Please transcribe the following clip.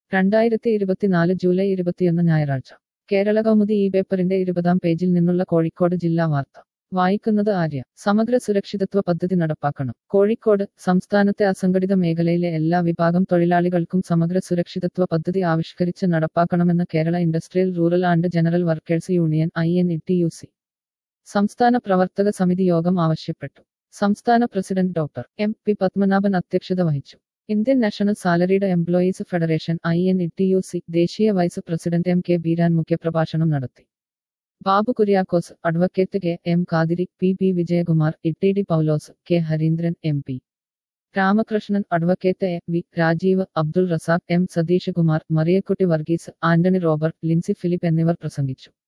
രണ്ടായിരത്തി ഇരുപത്തിനാല് ജൂലൈ ഇരുപത്തിയൊന്ന് ഞായറാഴ്ച കേരള കൗമുദി ഈ പേപ്പറിന്റെ ഇരുപതാം പേജിൽ നിന്നുള്ള കോഴിക്കോട് ജില്ലാ വാർത്ത വായിക്കുന്നത് ആര്യ സമഗ്ര സുരക്ഷിതത്വ പദ്ധതി നടപ്പാക്കണം കോഴിക്കോട് സംസ്ഥാനത്തെ അസംഘടിത മേഖലയിലെ എല്ലാ വിഭാഗം തൊഴിലാളികൾക്കും സമഗ്ര സുരക്ഷിതത്വ പദ്ധതി ആവിഷ്കരിച്ച് നടപ്പാക്കണമെന്ന് Kerala industrial rural and general workers union I N T U C സി സംസ്ഥാന പ്രവർത്തക സമിതി യോഗം ആവശ്യപ്പെട്ടു സംസ്ഥാന president doctor M P Padmanabhan അധ്യക്ഷത വഹിച്ചു Indian national salaried employees federation I N T U C സി ദേശീയ vice president M K Beeran മുഖ്യപ്രഭാഷണം നടത്തി Babu Kuriakose advocate K M Kathiri P P Vijayakumar Itty D Paulose K Harindran M P Ramakrishnan advocate A V Rajeev Abdul Razak M Satheesh Kumar Mariyakutty Varghese Antony Robert Lincy Philip എന്നിവർ പ്രസംഗിച്ചു